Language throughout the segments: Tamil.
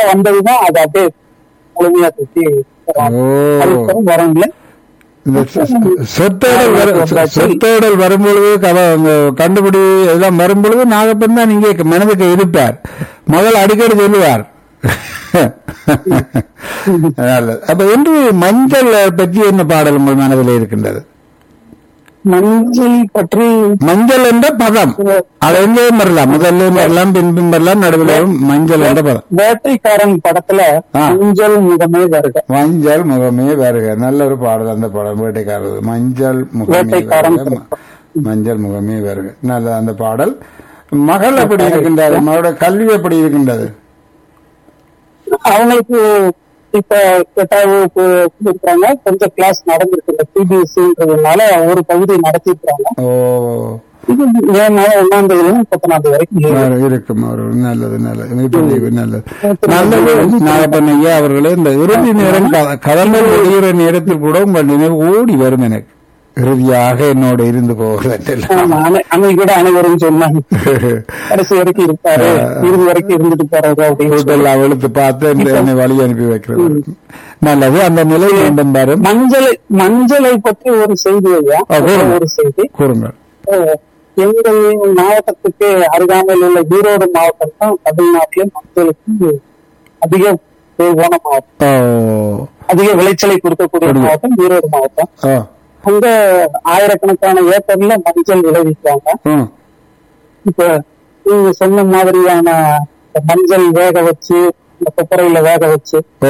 வந்ததுதான் அது அப்படியே முழுமையா சுத்தி ஓ அதுக்கப்புறம் வரவங்கள இந்த சொ- சொத்தோடல் வர- சொத்தோடல் வரும்பொழுது கவ அந்த கண்டுபிடி எல்லாம் வரும்பொழுது நாகப்பன் தான் இங்கே மனதுக்கு இருப்பார் முதல் அடிக்கடி சொல்லுவார் நல்லது. அப்ப இன்று மஞ்சள் பற்றி என்ன பாடல் உங்கள் மனதில் இருக்கின்றது மஞ்சள் பற்றி மஞ்சள் என்ற பதம் அது எங்கேயும் வரலாம் முதல்ல வரலாம் பின்பும் வரலாம் நடுவில் வரும் மஞ்சள் என்ற பதம் வேட்டைக்காரன் படத்துல ஆ. மஞ்சள் முகமே வருக மஞ்சள் முகமே வருக நல்ல ஒரு பாடல் அந்த படம் வேட்டைக்காரர் மஞ்சள் முகமே வேட்டைக்காரன் வருக. மஞ்சள் முகமே வருக நல்ல அந்த பாடல் மகள் எப்படி இருக்கின்றது மகளோட கல்வி எப்படி இருக்கின்றது அவங்களுக்கு இப்ப எட்டாவது வகுப்பு இருக்காங்க கொஞ்சம் கிளாஸ் நடந்திருக்கு சிபிஎஸ்சின்றதுனால ஒரு பகுதி நடத்திருக்காங்க ஓ இது மே மாதம் ஒன்னாம் தேதி முப்பத்தொன்னாம் தேதி வரைக்கும் leave. வேற இருக்கும் அவர் நல்லது நல்லது இப்ப leave, நல்லது நல்லது நாகப்பன் ஐயா அவர்களே இந்த இறுதி நேரம் க- கதம்பல் வெளியிற நேரத்தில் கூட உங்கள் நினைவு ஓடி வரும் எனக்கு இறுதியாக என்னோட இருந்து போவதெல்லாம் ஆமா, அன்னை- அன்னைக்கு கூட அனைவரும் சொன்னாங்க கடைசி வரைக்கும் இருப்பாரு இறுதி வரைக்கும் இருந்துட்டு போறாரு அப்படின்னு சொல்லி. கூட்டெல்லாம் வெளுத்து பார்த்து இந்த என்னை வழி அனுப்பி வைக்கிறது நல்லது அந்த நிலை மீண்டும் வரும் மஞ்சளை மஞ்சளை பற்றி ஒரு செய்தி ஐயா ஆ, கூறுங்க. ஒரு செய்தி கூறுங்கள் அஹ், எங்கள் மாவட்டத்துக்கு அருகாமையில் உள்ள ஈரோடு மாவட்டம் தான் தமிழ்நாட்டிலே மஞ்சளுக்கு அதிக தேவையான மாவட்டம் ஓ அதிக விளைச்சலை கொடுக்கக்கூடிய மாவட்டம் ஈரோடு மாவட்டம் ஓ அங்க ஆயிரக்கணக்கான ஏக்கர்ல மஞ்சள் விளைவிக்கிறாங்க ம் இப்ப நீங்க சொன்ன மாதிரியான இந்த மஞ்சள் வேக வச்சு இந்த கொப்பரையில வேக வச்சு ஓ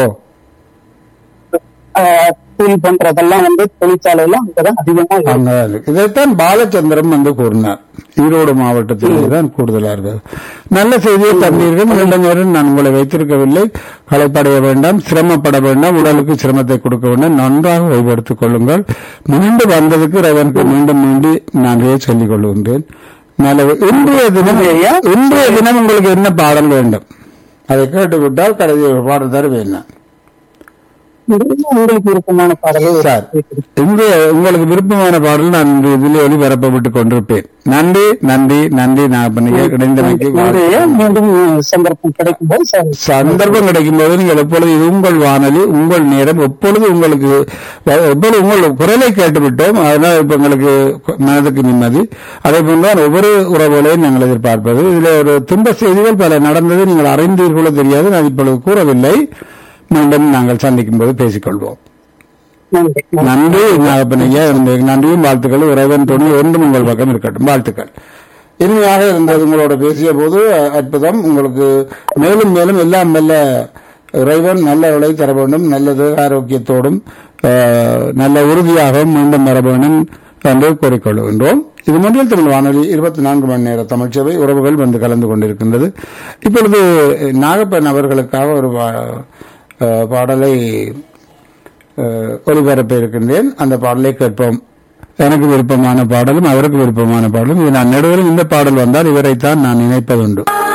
தூள் பண்றதெல்லாம் வந்து தொழிற்சாலையில அங்கதான் அதிகமா இருக்கு. அங்கதான் இருக்கு. இதைத்தான் பாலச்சந்திரன் வந்து கூறினார் ஈரோடு மாவட்டத்திலே தான் கூடுதலா இருக்கிறது நல்ல செய்தியை தந்தீர்கள் நீண்ட நேரம் நான் உங்களை வைத்திருக்கவில்லை களைப்படைய வேண்டாம் சிரமப்பட வேண்டாம் உடலுக்கு சிரமத்தை கொடுக்க வேண்டாம் நன்றாக ஓய்வெடுத்துக் கொள்ளுங்கள் மீண்டும் வந்ததுக்கு ரவனுக்கு மீண்டும் மீண்டும் நான் சொல்லிக் கொள்கின்றேன் நல்லது இன்றைய தினம் இன்றைய தினம் உங்களுக்கு என்ன பாடல் வேண்டும் அதை கேட்டுவிட்டால் கடைசி ஒரு பாடல் தருவேன் நான் இது உங்களுக்கு விருப்பமான பாடலை சார் இங்கே உங்களுக்கு விருப்பமான பாடல் நான் இன்று இதில் ஒளிபரப்ப விட்டுக் கொண்டிருப்பேன் நன்றி நன்றி நன்றி நான் பண்ணி கிடைந்தமைக்கு இன்றைய மீண்டும் சந்தர்ப்பம் கிடைக்கும் போது சார் சந்தர்ப்பம் கிடைக்கும் போது நீங்கள் எப்பொழுது இது உங்கள் வானொலி உங்கள் நேரம் எப்பொழுது உங்களுக்கு எப்பொழுது உங்கள் குரலை கேட்டுவிட்டோம் அதனால் இப்ப உங்களுக்கு மனதுக்கு நிம்மதி அதே போன்றுதான் ஒவ்வொரு உறவுகளையும் நாங்கள் எதிர்பார்ப்பது இதில் ஒரு துன்ப செய்திகள் பல நடந்தது நீங்கள் அறிந்தீர்களோ தெரியாது நான் இப்பொழுது கூறவில்லை மீண்டும் நாங்கள் சந்திக்கும் போது பேசிக்கொள்வோம் நன்றி நன்றி நாகப்பன் ஐயா உங்களுக்கு நன்றியும் வாழ்த்துக்கள் இறைவன் துணை ஒன்றும் உங்கள் பக்கம் இருக்கட்டும் வாழ்த்துக்கள் இனிமையாக இருந்தது உங்களோட பேசிய போது அ- அற்புதம் உங்களுக்கு மேலும் மேலும் எல்லாம் மெல்ல இறைவன் நல்ல விலை தர வேண்டும் நல்லது ஆரோக்கியத்தோடும் ஆ, நல்ல உறுதியாகவும் மீண்டும் வர வேண்டும் என்று கூறிக்கொள்கின்றோம் இது மொழியில் தமிழ் வானொலி இருபத்தி நான்கு மணி நேர தமிழ்ச்சபை உறவுகள் வந்து கலந்து கொண்டிருக்கின்றது இப்பொழுது நாகப்பன் அவர்களுக்காக ஒரு பா- ஆ, பாடலை அஹ், ஒலிபரப்ப இருக்கின்றேன் அந்த பாடலை கேட்போம் எனக்கு விருப்பமான பாடலும் அவருக்கு விருப்பமான பாடலும் இது நான் நடுவரும் இந்த பாடல் வந்தால் இவரைத்தான் நான் நினைப்பதுண்டு